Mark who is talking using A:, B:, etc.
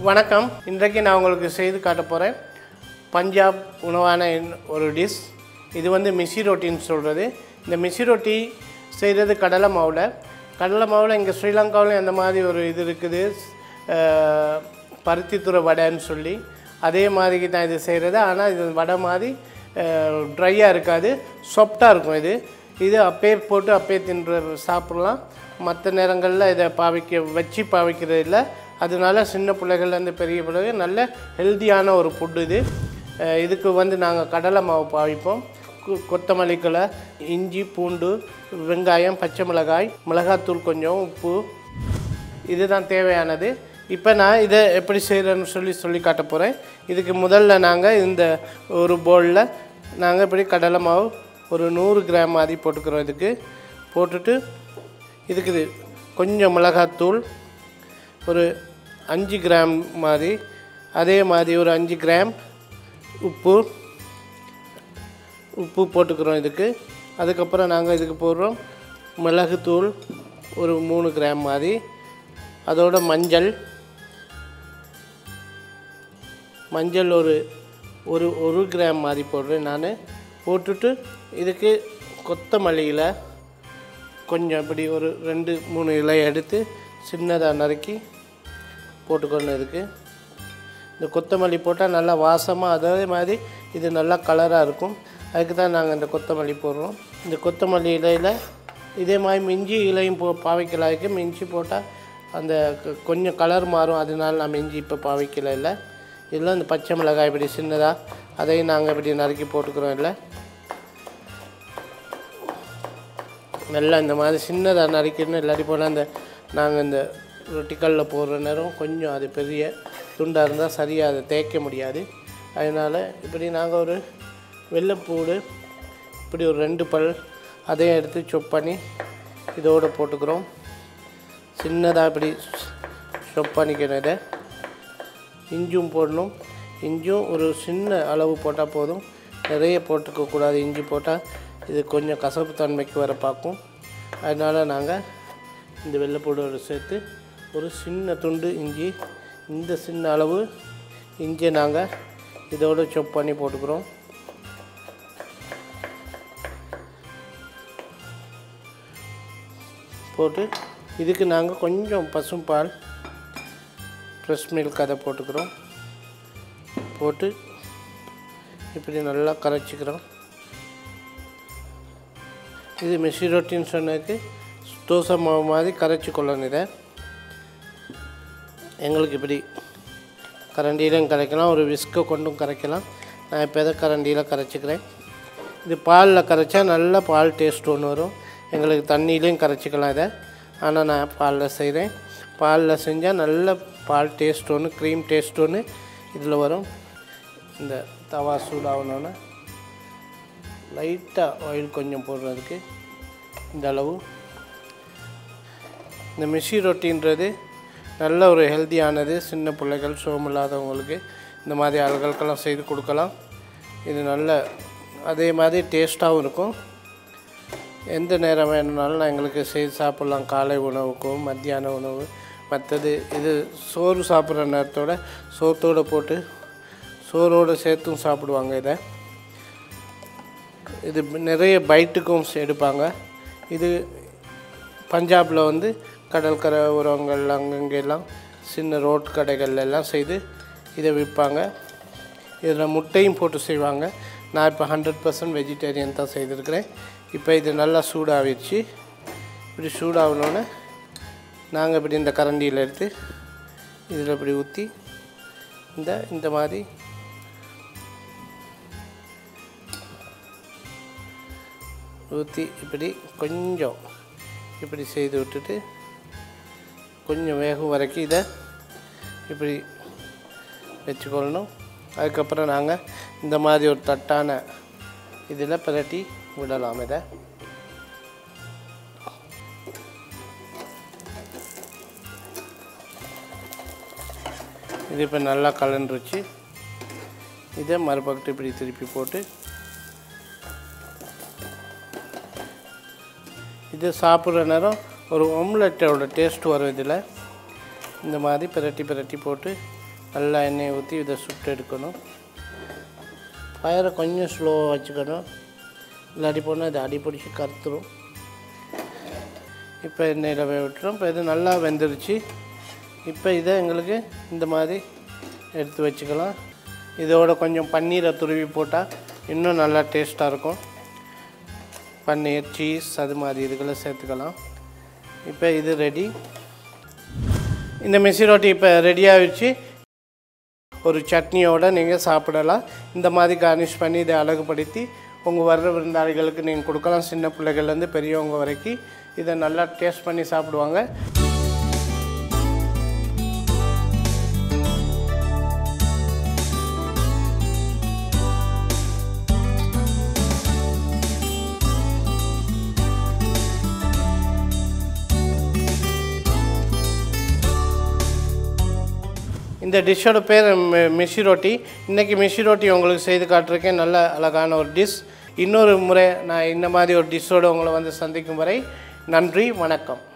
A: வணக்கம் இன்றைக்கு நான் உங்களுக்கு செய்து காட்ட போகிறேன் பஞ்சாப் உணவான இன்- ஒரு டிஷ் இது வந்து மிசி ரொட்டின்னு சொல்கிறது இந்த மிசி ரொட்டி செய்கிறது கடலை மாவில் கடலை மாவில் இங்கே ஸ்ரீலங்காவிலும் அந்த மாதிரி ஒரு இது இருக்குது அஹ், பருத்தித்துறை வடைன்னு சொல்லி அதே மாதிரி தான் இது செய்கிறது ஆனால் இது வடை மாதிரி ட்ரையாக இருக்காது சாஃப்டாக இருக்கும் இது இது அப்பே போட்டு அப்பே தின்ற சாப்பிட்லாம் மற்ற நேரங்களில் இதை பாவிக்க வச்சு பாவிக்கிறது இல்லை அதனால சின்ன பிள்ளைகள்லேருந்து பெரிய பிள்ளைங்க நல்ல ஹெல்த்தியான ஒரு ஃபுட்டு இது அஹ் இதுக்கு வந்து நாங்கள் கடலை மாவு பாவிப்போம் கு- கொத்தமல்லி கிளை இஞ்சி பூண்டு வெங்காயம் பச்சை மிளகாய் மிளகாத்தூள் கொஞ்சம் உப்பு இதுதான் தேவையானது இப்போ நான் இதை எப்படி செய்கிறேன்னு சொல்லி சொல்லி காட்ட போகிறேன் இதுக்கு முதல்ல நாங்கள் இந்த ஒரு பவுலில் நாங்கள் இப்படி கடலை மாவு ஒரு நூறு கிராம் மாதிரி போட்டுக்கிறோம் இதுக்கு போட்டுட்டு இதுக்கு இது கொஞ்சம் மிளகாத்தூள் ஒரு அஞ்சு கிராம் மாதிரி அதே மாதிரி ஒரு அஞ்சு கிராம் உப்பு உப்பு போட்டுக்கிறோம் இதுக்கு அதுக்கப்புறம் நாங்கள் இதுக்கு போடுறோம் மிளகுத்தூள் ஒரு மூணு கிராம் மாதிரி அதோட மஞ்சள் மஞ்சள் ஒரு ஒரு ஒரு கிராம் மாதிரி போடுறேன் நான் போட்டுட்டு இதுக்கு கொத்தமல்லியில் கொஞ்சம் இப்படி ஒரு ரெண்டு மூணு இலை எடுத்து சின்னதாக நறுக்கி போட்டுக்கணும் இதுக்கு இந்த கொத்தமல்லி போட்டால் நல்லா வாசமாக அதே மாதிரி இது நல்லா கலராக இருக்கும் அதுக்கு தான் நாங்கள் இந்த கொத்தமல்லி போடுறோம் இந்த கொத்தமல்லி இலையில் இதே மாதிரி மிஞ்சி இலையும் போ பாவைக்கலாய்க்கு மிஞ்சி போட்டால் அந்த கொ- கொஞ்சம் கலர் மாறும் அதனால நான் மிஞ்சி இப்போ பாவைக்கல இல்லை இதில் இந்த பச்சை மிளகாய் இப்படி சின்னதாக அதையும் நாங்கள் இப்படி நறுக்கி போட்டுக்கிறோம் இல்லை நல்லா இந்த மாதிரி சின்னதாக நறுக்கணும் இல்லாட்டி போனால் அந்த நாங்கள் இந்த ரொட்டிக்கல்லில் போடுற நேரம் கொஞ்சம் அது பெரிய துண்டாக இருந்தால் சரியாக அதை தேய்க்க முடியாது அதனால் இப்படி நாங்கள் ஒரு வெள்ளைப்பூடு இப்படி ஒரு ரெண்டு பல் அதையும் எடுத்து சொப் பண்ணி இதோடு போட்டுக்கிறோம் சின்னதாக இப்படி சொப் பண்ணிக்கணும் இதை இஞ்சும் போடணும் இஞ்சும் ஒரு சின்ன அளவு போட்டால் போதும் நிறைய போட்டுக்க கூடாது இஞ்சி போட்டால் இது கொஞ்சம் கசப்பு தன்மைக்கு வர பார்க்கும் அதனால் நாங்கள் இந்த வெள்ளைப்பூடோடு சேர்த்து ஒரு சின்ன துண்டு இஞ்சி இந்த சின்ன அளவு இஞ்சியை நாங்கள் இதோடு சொப் பண்ணி போட்டுக்கிறோம் போட்டு இதுக்கு நாங்கள் கொஞ்சம் பசும்பால் ஃப்ரெஷ் மில்க் அதை போட்டுக்கிறோம் போட்டு இப்படி நல்லா கரைச்சிக்கிறோம் இது மெஷி ரொட்டின்னு சொன்னதுக்கு தோசை மாவு மாதிரி கரைச்சி கொள்ளணும் இதை எங்களுக்கு இப்படி கரண்டியிலையும் கரைக்கலாம் ஒரு விஸ்கை கொண்டும் கரைக்கலாம் நான் இப்போ எதை கரண்டியில் கரைச்சிக்கிறேன் இது பாலில் கரைச்சா நல்ல பால் டேஸ்ட் ஒன்று வரும் எங்களுக்கு தண்ணியிலையும் கரைச்சிக்கலாம் இதை ஆனால் நான் பாலில் செய்கிறேன் பாலில் செஞ்சால் நல்ல பால் டேஸ்ட் ஒன்று க்ரீம் டேஸ்ட் ஒன்று இதில் வரும் இந்த தவா சூடாகணுன்னு லைட்டாக ஆயில் கொஞ்சம் போடுறதுக்கு இந்த அளவு இந்த மிஷி ரொட்டின்றது நல்ல ஒரு ஹெல்த்தியானது சின்ன பிள்ளைகள் சோம் இல்லாதவங்களுக்கு இந்த மாதிரி ஆள்களுக்கெல்லாம் செய்து கொடுக்கலாம் இது நல்ல அதே மாதிரி டேஸ்ட்டாகவும் இருக்கும் எந்த நேரம் வேணும்னாலும் நான் எங்களுக்கு செய்து சாப்பிட்லாம் காலை உணவுக்கும் மத்தியான உணவு மற்றது இது சோறு சாப்பிட்ற நேரத்தோட சோத்தோடு போட்டு சோறோடு சேர்த்தும் சாப்பிடுவாங்க இதை இது நிறைய பைட்டுக்கும் எடுப்பாங்க இது பஞ்சாபில் வந்து கடற்கரை உரங்கள் அங்கங்கெல்லாம் சின்ன ரோட் கடைகள்ல எல்லாம் செய்து இதை விற்பாங்க இதில் முட்டையும் போட்டு செய்வாங்க நான் இப்போ ஹண்ட்ரட் பர்சன்ட் வெஜிடேரியன் தான் செய்திருக்கிறேன் இப்போ இது நல்லா சூடாகிடுச்சு இப்படி சூடாகணுன்னு நாங்கள் இப்படி இந்த கரண்டியில் எடுத்து இதில் இப்படி ஊற்றி இந்த இந்த மாதிரி ஊற்றி இப்படி கொஞ்சம் இப்படி செய்து விட்டுட்டு கொஞ்சம் வேகும் வரைக்கும் இதை இப்படி வச்சுக்கொள்ளணும் அதுக்கப்புறம் நாங்கள் இந்த மாதிரி ஒரு தட்டான இதில் பிரட்டி விடலாம் இதை இது இப்போ நல்லா கலந்துருச்சு இதை மறுபக்கத்து இப்படி திருப்பி போட்டு இது சாப்பிட்ற நேரம் ஒரு ஒம்லெட்டோட டேஸ்ட் வரும் இதில் இந்த மாதிரி பிரட்டி பிரட்டி போட்டு நல்லா எண்ணெயை ஊற்றி இதை சுட்டு எடுக்கணும் ஃபயரை கொஞ்சம் ஸ்லோவாக வச்சுக்கணும் இல்லாட்டி போனால் இது அடி பிடிச்சி கருத்துரும் இப்போ எண்ணெயில் வேக விட்டுறோம் இப்போ இது நல்லா வெந்துருச்சு இப்போ இதை எங்களுக்கு இந்த மாதிரி எடுத்து வச்சுக்கலாம் இதோட கொஞ்சம் பன்னீரை துருவி போட்டால் இன்னும் நல்லா டேஸ்ட்டாக இருக்கும் பன்னீர் சீஸ் அது மாதிரி இதுக்கெல்லாம் சேர்த்துக்கலாம் இப்போ இது ரெடி இந்த மிசி ரொட்டி இப்போ ரெடி ஆகிடுச்சு ஒரு சட்னியோட நீங்கள் சாப்பிடலாம் இந்த மாதிரி கார்னிஷ் பண்ணி இதை அழகுபடுத்தி உங்கள் வர்ற விருந்தாளிகளுக்கு நீங்கள் கொடுக்கலாம் சின்ன பிள்ளைகள்லேருந்து பெரியவங்க வரைக்கும் இதை நல்லா டேஸ்ட் பண்ணி சாப்பிடுவாங்க இந்த டிஷ்ஷோட பேர் மி- மிஷி ரொட்டி இன்றைக்கி மிஷி ரொட்டி உங்களுக்கு செய்து காட்டிருக்கேன் நல்ல அழகான ஒரு டிஷ் இன்னொரு முறை நான் இந்த மாதிரி ஒரு டிஷ்ஷோடு உங்களை வந்து சந்திக்கும் வரை நன்றி வணக்கம்